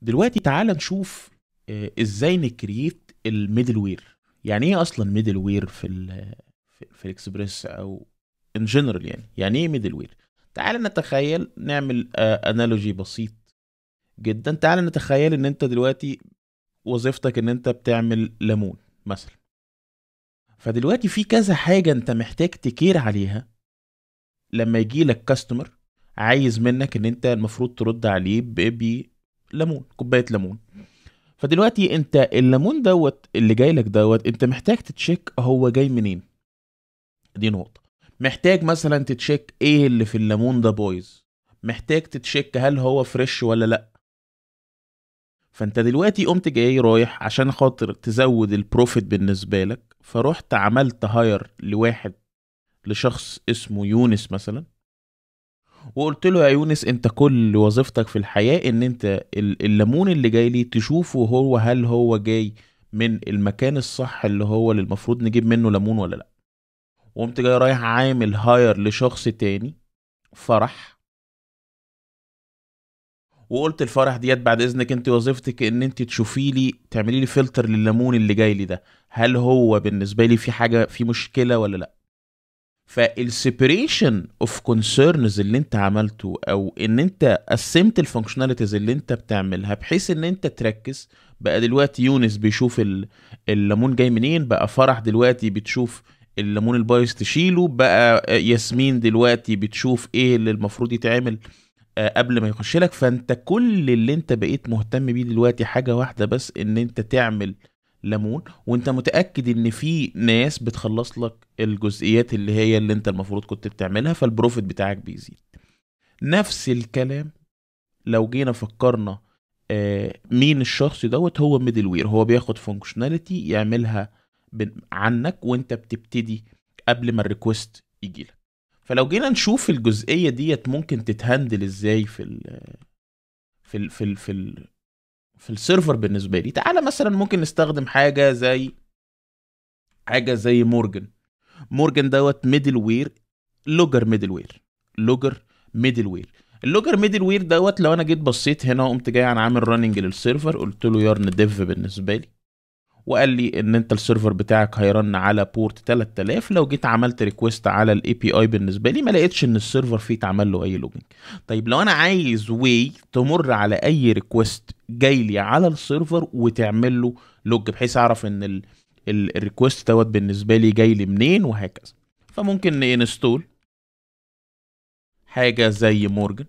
دلوقتي تعال نشوف آه، ازاي نكريت الميدل وير يعني ايه اصلا ميدل وير في ال في, في الاكسبريس او ان جنرال يعني يعني ايه ميدل وير تعال نتخيل نعمل انالوجي بسيط جدا تعال نتخيل ان انت دلوقتي وظيفتك ان انت بتعمل ليمون مثلا فدلوقتي في كذا حاجه انت محتاج تكير عليها لما يجي لك كاستمر عايز منك ان انت المفروض ترد عليه بليمون كوبايه ليمون فدلوقتي انت الليمون دوت اللي جاي لك دوت انت محتاج تتشيك هو جاي منين دي نقطه محتاج مثلا تتشيك ايه اللي في الليمون ده بويز محتاج تتشيك هل هو فريش ولا لا فانت دلوقتي قمت جاي رايح عشان خاطر تزود البروفيت بالنسبه لك فرحت عملت هاير لواحد لشخص اسمه يونس مثلا وقلت له يا يونس انت كل وظيفتك في الحياه ان انت الليمون اللي جاي لي تشوفه هو هل هو جاي من المكان الصح اللي هو اللي المفروض نجيب منه ليمون ولا لا وقمت جاي رايح عامل هاير لشخص تاني فرح وقلت الفرح ديت بعد اذنك انت وظيفتك ان انت تشوفي لي تعملي لي فلتر لليمون اللي جاي لي ده هل هو بالنسبه لي في حاجه في مشكله ولا لا فالسيبريشن اوف كونسيرنز اللي انت عملته او ان انت قسمت الفانكشناليتيز اللي انت بتعملها بحيث ان انت تركز بقى دلوقتي يونس بيشوف الليمون جاي منين بقى فرح دلوقتي بتشوف الليمون البايظ تشيله بقى ياسمين دلوقتي بتشوف ايه اللي المفروض يتعمل آه، قبل ما يخش لك فانت كل اللي انت بقيت مهتم بيه دلوقتي حاجه واحده بس ان انت تعمل ليمون وانت متاكد ان في ناس بتخلص لك الجزئيات اللي هي اللي انت المفروض كنت بتعملها فالبروفيت بتاعك بيزيد نفس الكلام لو جينا فكرنا آه، مين الشخص دوت هو ميدل وير هو بياخد فانكشناليتي يعملها عنك وانت بتبتدي قبل ما الريكوست يجي لك فلو جينا نشوف الجزئيه ديت ممكن تتهندل ازاي في ال في ال في ال في ال في السيرفر بالنسبه لي تعالى مثلا ممكن نستخدم حاجه زي حاجه زي مورجن مورجن دوت ميدل وير لوجر ميدل وير لوجر ميدل وير اللوجر ميدل وير دوت لو انا جيت بصيت هنا وقمت جاي انا عامل راننج للسيرفر قلت له يارن ديف بالنسبه لي وقال لي ان انت السيرفر بتاعك هيرن على بورت 3000 لو جيت عملت ريكوست على الاي بي اي بالنسبه لي ما لقيتش ان السيرفر فيه اتعمل له اي لوجينج طيب لو انا عايز واي تمر على اي ريكوست جاي لي على السيرفر وتعمل له لوج بحيث اعرف ان الريكوست دوت بالنسبه لي جاي لي منين وهكذا فممكن ننستول حاجه زي مورجن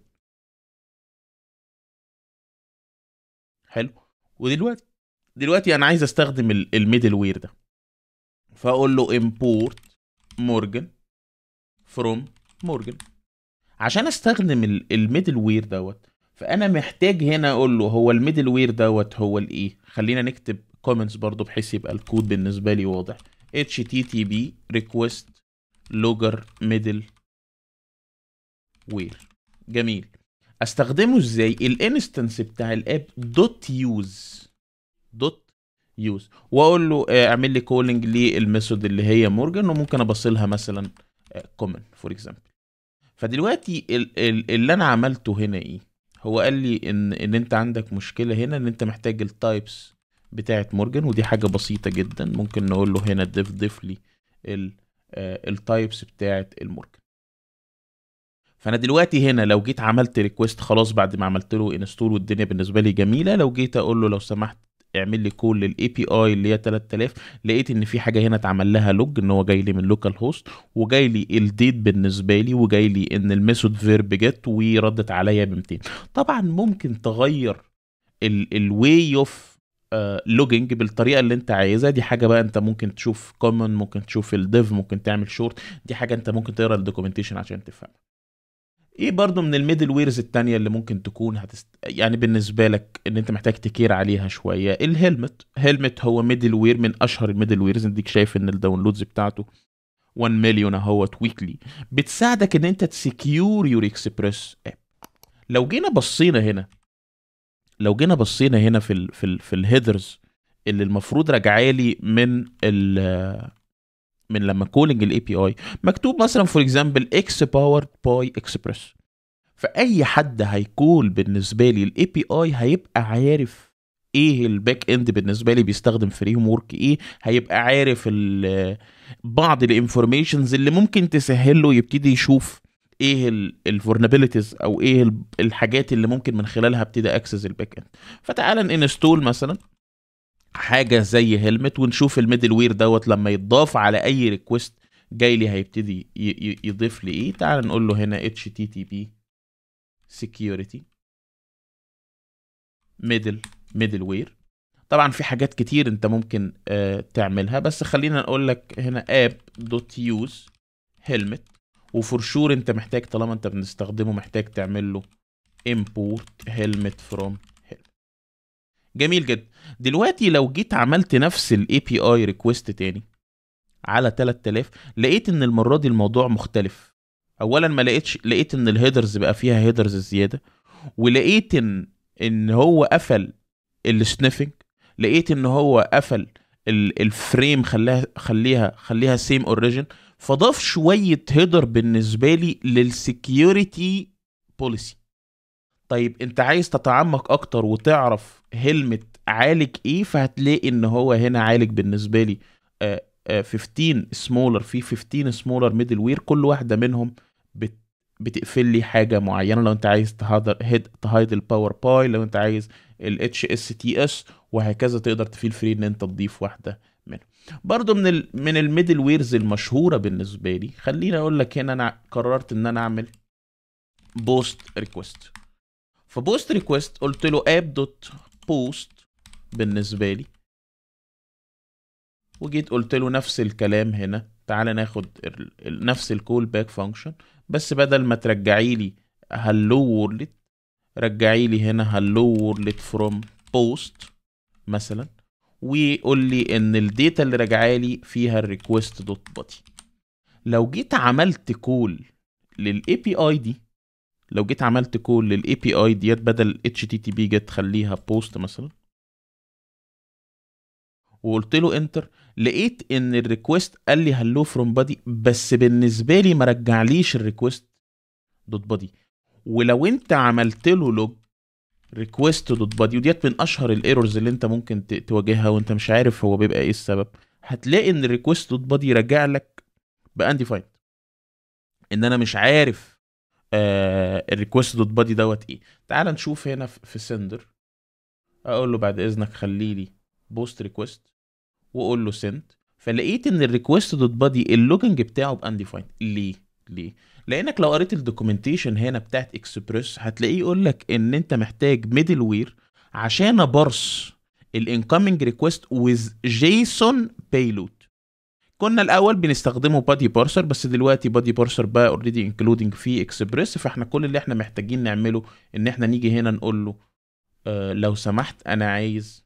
حلو ودلوقتي دلوقتي انا عايز استخدم الميدل وير ده فاقول له import مورجن فروم مورجن عشان استخدم الميدل وير دوت فانا محتاج هنا اقول له هو الميدل وير دوت هو الايه خلينا نكتب كومنتس برضو بحيث يبقى الكود بالنسبه لي واضح http request logger middle وير جميل استخدمه ازاي الانستنس بتاع الاب دوت يوز دوت يوز واقول له آه، اعمل لي كولينج للميثود اللي هي مورجان وممكن ابصلها مثلا كومن فور اكزامبل فدلوقتي اللي انا عملته هنا ايه هو قال لي ان ان انت عندك مشكله هنا ان انت محتاج التايبس بتاعه مورجان ودي حاجه بسيطه جدا ممكن نقول له هنا ضيف ضيف لي التايبس بتاعه المورجان فانا دلوقتي هنا لو جيت عملت ريكويست خلاص بعد ما عملت له انستول والدنيا بالنسبه لي جميله لو جيت اقول له لو سمحت اعمل لي كول للاي بي اي اللي هي 3000 لقيت ان في حاجه هنا اتعمل لها لوج ان هو جاي لي من لوكال هوست وجاي لي الديت بالنسبه لي وجاي لي ان الميثود فيرب جت وردت عليا ب 200 طبعا ممكن تغير الواي اوف لوجينج بالطريقه اللي انت عايزها دي حاجه بقى انت ممكن تشوف كومن ممكن تشوف الديف ممكن تعمل شورت دي حاجه انت ممكن تقرا الدوكيومنتيشن عشان تفهمها ايه برضو من الميدل ويرز التانية اللي ممكن تكون هتست... يعني بالنسبة لك ان انت محتاج تكير عليها شوية الهيلمت هيلمت هو ميدل وير من اشهر الميدل ويرز انت شايف ان الداونلودز بتاعته 1 مليون اهوت ويكلي بتساعدك ان انت تسكيور يور اكسبريس اب لو جينا بصينا هنا لو جينا بصينا هنا في ال في ال في الهيدرز اللي المفروض راجعالي من ال من لما كولينج الاي بي اي مكتوب مثلا فور اكزامبل اكس باورد باي اكسبريس فاي حد هيكول بالنسبه لي الاي بي اي هيبقى عارف ايه الباك اند بالنسبه لي بيستخدم فريم ورك ايه هيبقى عارف ال- بعض الانفورميشنز اللي ممكن تسهل له يبتدي يشوف ايه الفولنربيلتيز او ايه ال- الحاجات اللي ممكن من خلالها ابتدي اكسس الباك اند فتعال ننستول مثلا حاجه زي هيلمت ونشوف الميدل وير دوت لما يتضاف على اي ريكوست جاي لي هيبتدي ي- ي- يضيف لي ايه تعال نقول له هنا http security middle middle ware طبعا في حاجات كتير انت ممكن آه تعملها بس خلينا نقول لك هنا app.use helmet وفور شور انت محتاج طالما انت بنستخدمه محتاج تعمل له import helmet from helmet جميل جدا دلوقتي لو جيت عملت نفس الاي بي اي ريكوست تاني على 3000 لقيت ان المره دي الموضوع مختلف اولا ما لقيتش لقيت ان الهيدرز بقى فيها هيدرز زياده ولقيت ان ان هو قفل السنيفنج لقيت ان هو قفل ال- الفريم خلاها خليها خليها سيم اوريجن فضاف شويه هيدر بالنسبه لي للسكيورتي بوليسي طيب انت عايز تتعمق اكتر وتعرف هيلمت عالج ايه فهتلاقي ان هو هنا عالج بالنسبه لي آه، آه، 15 سمولر في 15 سمولر ميدل وير كل واحده منهم بت بتقفل لي حاجه معينه لو انت عايز تهدر هيد تهايد الباور باي لو انت عايز الاتش اس تي اس وهكذا تقدر تفيل فري ان انت تضيف واحده منهم برضو من ال من الميدل ويرز المشهوره بالنسبه لي خليني اقول لك هنا انا قررت ان انا اعمل بوست ريكوست فبوست ريكوست قلت له اب دوت بوست بالنسبه لي وجيت قلت له نفس الكلام هنا تعالى ناخد ال- ال- نفس الكول باك فانكشن بس بدل ما ترجعي لي هلو وورلد رجعي لي هنا هلو وورلد فروم بوست مثلا ويقول لي ان الداتا اللي راجعه لي فيها الريكوست دوت بادي لو جيت عملت كول للاي بي اي دي لو جيت عملت كول للاي بي اي ديت بدل اتش تي تي بي جت خليها بوست مثلا وقلت له انتر لقيت ان الريكوست قال لي هلو فروم بادي بس بالنسبه لي ما رجعليش الريكوست دوت بادي ولو انت عملت له لوج ريكوست دوت بادي وديت من اشهر الايرورز اللي انت ممكن ت- تواجهها وانت مش عارف هو بيبقى ايه السبب هتلاقي ان الريكوست دوت بادي راجع لك بانديفايند ان انا مش عارف آه الريكوست دوت بادي دوت ايه تعال نشوف هنا في في سندر اقول له بعد اذنك خلي لي بوست ريكوست واقول له سنت فلقيت ان الريكوست دوت بادي اللوجنج بتاعه بانديفايند ليه ليه لانك لو قريت الدوكيومنتيشن هنا بتاعت اكسبريس هتلاقيه يقول لك ان انت محتاج ميدل وير عشان ابرس الانكoming ريكوست with جيسون بايلود كنا الاول بنستخدمه بادي بارسر بس دلوقتي بادي بارسر بقى اوريدي انكلودنج في اكسبريس فاحنا كل اللي احنا محتاجين نعمله ان احنا نيجي هنا نقول له آه لو سمحت انا عايز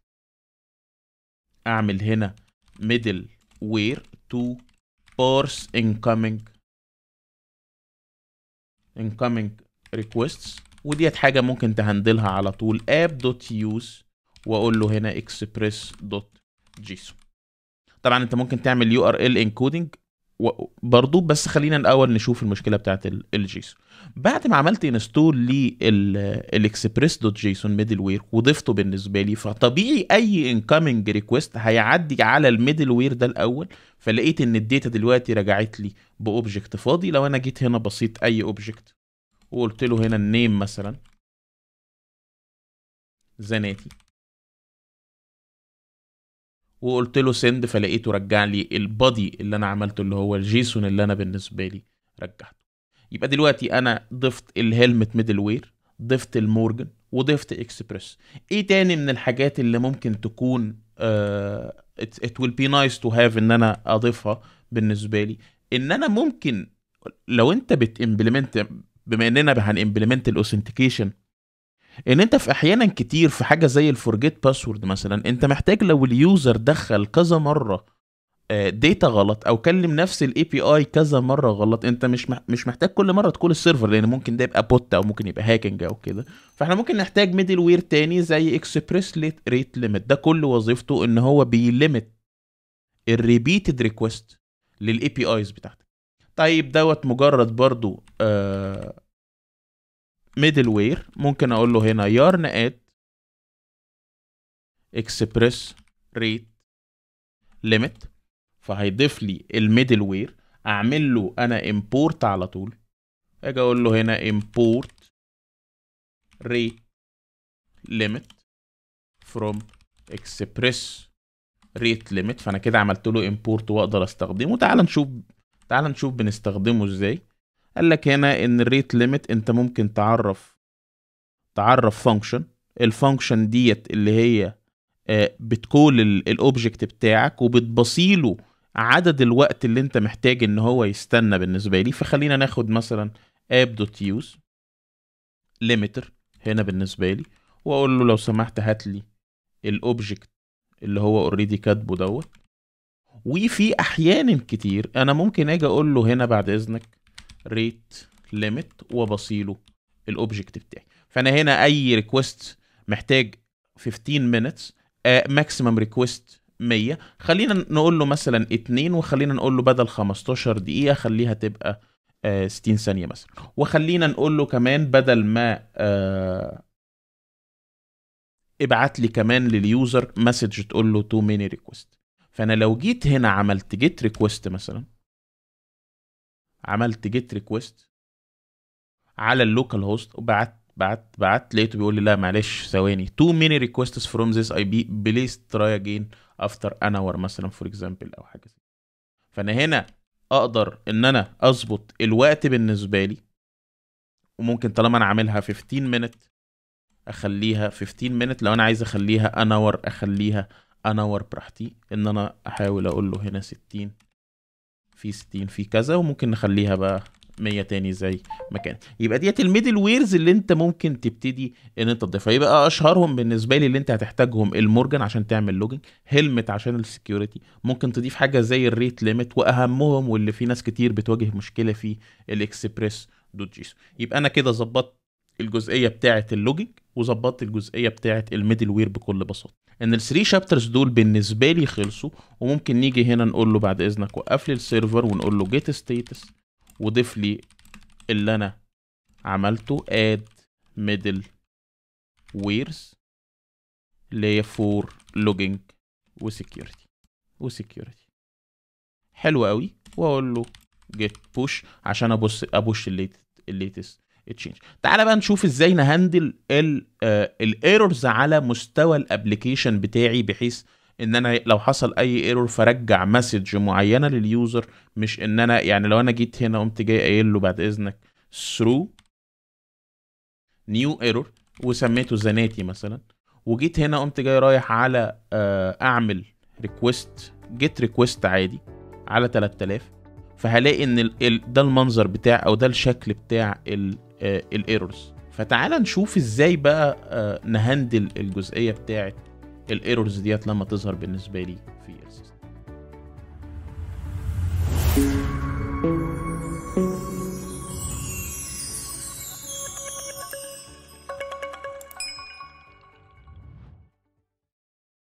اعمل هنا middle where to parse incoming incoming requests وديت حاجة ممكن تهندلها على طول app.use واقول له هنا express.json طبعا انت ممكن تعمل يو ار ال انكودنج برضو بس خلينا الاول نشوف المشكله بتاعت الجيسون بعد ما عملت انستول للاكسبريس دوت جيسون ميدل وير وضفته بالنسبه لي فطبيعي اي انكoming ريكوست هيعدي على الميدل وير ده الاول فلقيت ان الداتا دلوقتي رجعت لي باوبجكت فاضي لو انا جيت هنا بسيط اي اوبجكت وقلت له هنا النيم مثلا زناتي وقلت له سند فلقيته رجع لي البادي اللي انا عملته اللي هو الجيسون اللي انا بالنسبه لي رجعته يبقى دلوقتي انا ضفت الهيلمت ميدل وير ضفت المورجن وضفت اكسبريس ايه تاني من الحاجات اللي ممكن تكون uh, it, it will be nice to have ان انا اضيفها بالنسبه لي ان انا ممكن لو انت بتimplement بما اننا هنimplement الاوثنتيكيشن ان انت في احيانا كتير في حاجه زي الفورجيت باسورد مثلا انت محتاج لو اليوزر دخل كذا مره داتا غلط او كلم نفس الاي بي اي كذا مره غلط انت مش مش محتاج كل مره تكون السيرفر لان ممكن ده يبقى بوت او ممكن يبقى هاكينج او كده فاحنا ممكن نحتاج ميدل وير تاني زي اكسبريس ريت ليميت ده كل وظيفته ان هو بيليمت الريبيتد ريكوست للاي بي ايز بتاعتك طيب دوت مجرد برضو آه ميدل وير ممكن اقول له هنا يارن اد اكسبريس ريت ليميت فهيضيف لي الميدل وير اعمل له انا امبورت على طول اجي اقول له هنا امبورت ريت ليميت فروم اكسبريس ريت ليميت فانا كده عملت له امبورت واقدر استخدمه تعال نشوف تعال نشوف بنستخدمه ازاي قال لك هنا ان الريت ليميت انت ممكن تعرف تعرف فانكشن الفانكشن ديت اللي هي آه، بتكول الاوبجكت بتاعك وبتبصيله عدد الوقت اللي انت محتاج ان هو يستنى بالنسبه لي فخلينا ناخد مثلا app.use limiter هنا بالنسبه لي واقول له لو سمحت هات لي الاوبجكت اللي هو اوريدي كاتبه دوت وفي احيان كتير انا ممكن اجي اقول له هنا بعد اذنك ريت ليميت وبصيله الاوبجكت بتاعي فانا هنا اي ريكوست محتاج 15 minutes ماكسيمم ريكوست 100 خلينا نقول له مثلا 2 وخلينا نقول له بدل 15 دقيقة خليها تبقى آه 60 ثانية مثلا وخلينا نقول له كمان بدل ما آه ابعت لي كمان لليوزر مسج تقول له تو ميني ريكوست فانا لو جيت هنا عملت جيت ريكوست مثلا عملت جيت ريكوست على اللوكال هوست وبعت بعت بعت لقيته بيقول لي لا معلش ثواني تو ميني ريكوستس فروم ذيس اي بي بليز تراي اجين افتر ان اور مثلا فور اكزامبل او حاجه زي فانا هنا اقدر ان انا اظبط الوقت بالنسبه لي وممكن طالما انا عاملها 15 مينت اخليها 15 مينت لو انا عايز اخليها ان اور اخليها ان اور براحتي ان انا احاول اقول له هنا 60 في 60 في كذا وممكن نخليها بقى 100 تاني زي ما كان يبقى ديت الميدل ويرز اللي انت ممكن تبتدي ان انت تضيفها يبقى اشهرهم بالنسبه لي اللي انت هتحتاجهم المورجان عشان تعمل لوجن هيلمت عشان السكيورتي ممكن تضيف حاجه زي الريت ليميت واهمهم واللي في ناس كتير بتواجه مشكله فيه الاكسبريس دوت جيسو يبقى انا كده ظبطت الجزئيه بتاعه اللوجينج وظبطت الجزئيه بتاعه الميدل وير بكل بساطه ان الثري شابترز دول بالنسبه لي خلصوا وممكن نيجي هنا نقول له بعد اذنك وقف لي السيرفر ونقول له جيت ستيتس وضيف لي اللي انا عملته اد ميدل ويرز اللي هي فور لوجينج وسكيورتي وسكيورتي حلو قوي واقول له جيت بوش عشان ابص ابوش الليتست تشينج تعالى بقى نشوف ازاي نهندل الايرورز على مستوى الابلكيشن بتاعي بحيث ان انا لو حصل اي ايرور فرجع مسج معينه لليوزر مش ان انا يعني لو انا جيت هنا قمت جاي قايل له بعد اذنك through نيو ايرور وسميته زناتي مثلا وجيت هنا قمت جاي رايح على اعمل ريكوست جيت ريكوست عادي على 3000 فهلاقي ان ال ده المنظر بتاع او ده الشكل بتاع الايرورز فتعال نشوف ازاي بقى نهندل الجزئيه بتاعه الايرورز ديت لما تظهر بالنسبه لي في السيستم